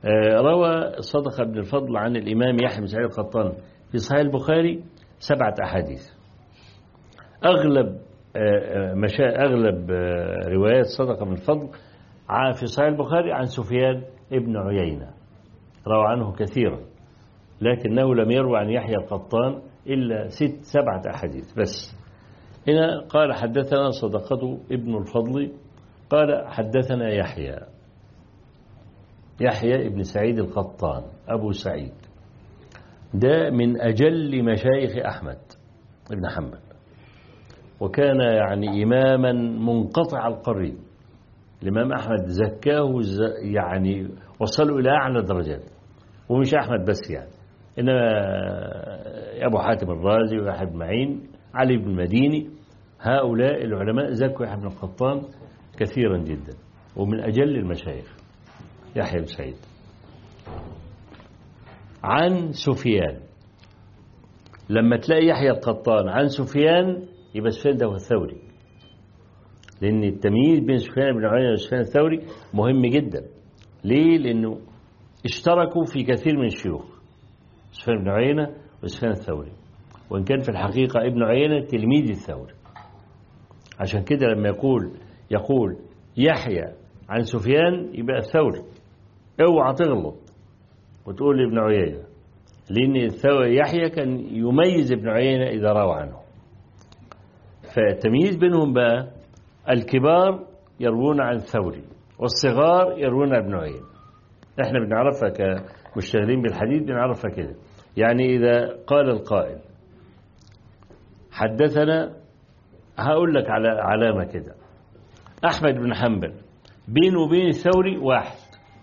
روى صدق بن الفضل عن الإمام يحيى بن سعيد القطان في صحيح البخاري سبعة أحاديث أغلب مشا أغلب روايات صدق بن الفضل في صحيح البخاري عن سفيان ابن عيينة روى عنه كثيرا لكنه لم يروى عن يحيى القطان إلا ست سبعة أحاديث بس هنا قال حدثنا صدقة ابن الفضل قال حدثنا يحيى يحيى ابن سعيد القطان أبو سعيد ده من أجل مشايخ أحمد ابن حنبل وكان يعني إماما منقطع القرين الإمام أحمد زكاه يعني وصلوا إلى أعلى درجات ومش أحمد بس يعني إنما أبو حاتم الرازي ويحيى بن معين علي بن المديني هؤلاء العلماء زكوا يحيى بن القطان كثيرا جدا ومن أجل المشايخ يحيى بن سعيد عن سفيان لما تلاقي يحيى القطان عن سفيان يبقى سفيان ده هو الثوري لأن التمييز بين سفيان بن عيينة وسفيان الثوري مهم جدا ليه؟ لأنه اشتركوا في كثير من الشيوخ سفيان بن عيينة وسفيان الثوري وإن كان في الحقيقة ابن عيينة تلميذ الثوري عشان كده لما يقول يقول يحيى عن سفيان يبقى الثوري اوعى تغلط وتقول ابن عيينة لأن الثوري يحيى كان يميز ابن عيينة إذا روى عنه فالتمييز بينهم بقى الكبار يروون عن الثوري والصغار يروون عن ابن عيينة احنا بنعرفها كمشتغلين بالحديث بنعرفها كده يعني إذا قال القائل حدثنا هقول لك على علامة كده أحمد بن حنبل بينه وبين الثوري واحد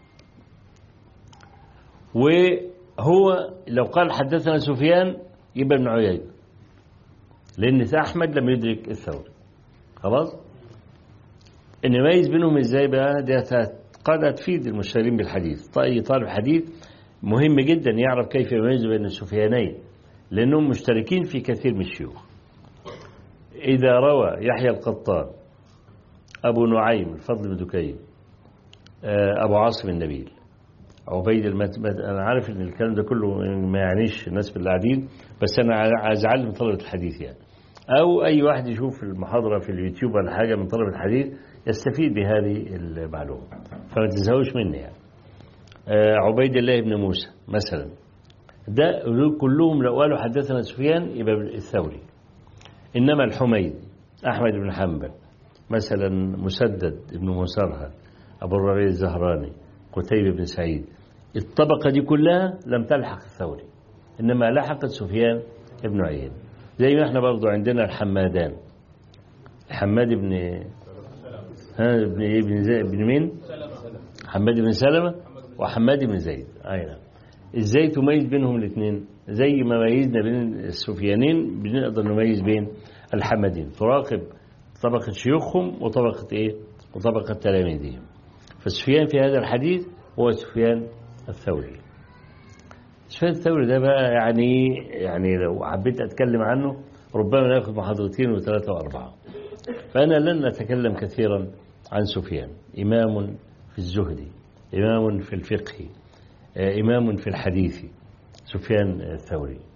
وهو لو قال حدثنا سفيان يبقى ابن عيينة لأن أحمد لم يدرك الثوري خلاص إن يميز بينهم إزاي بقى دي قد تفيد المشتغلين بالحديث أي طالب حديث مهم جدا يعرف كيف يميز بين السفيانين لأنهم مشتركين في كثير من الشيوخ إذا روى يحيى القطان أبو نعيم الفضل بن دكين أبو عاصم النبيل عبيد المت... أنا عارف إن الكلام ده كله ما يعنيش الناس باللي قاعدين بس أنا عايز أعلم طلبة الحديث يعني أو أي واحد يشوف المحاضرة في اليوتيوب ولا حاجة من طلبة الحديث يستفيد بهذه المعلومة فما تزهوش مني يعني عبيد الله بن موسى مثلا ده كلهم لو قالوا حدثنا سفيان يبقى الثوري إنما الحميد أحمد بن حنبل مثلا مسدد بن مسرهد أبو الربيع الزهراني قتيبة بن سعيد الطبقة دي كلها لم تلحق الثوري إنما لحقت سفيان بن عيين زي ما احنا برضو عندنا الحمادان حماد بن ها ابن ايه بن زي بن مين حماد بن سلمة وحماد بن زيد اي نعم ازاي تميز بينهم الاثنين زي ما ميزنا بين السفيانين بنقدر نميز بين الحمدين تراقب طبقة شيوخهم وطبقة ايه وطبقة تلاميذهم فسفيان في هذا الحديث هو سفيان الثوري سفيان الثوري ده بقى يعني يعني لو حبيت اتكلم عنه ربما ناخذ محاضرتين وثلاثة وأربعة فأنا لن أتكلم كثيرا عن سفيان إمام في الزهد إمام في الفقه إمام في الحديث سفيان الثوري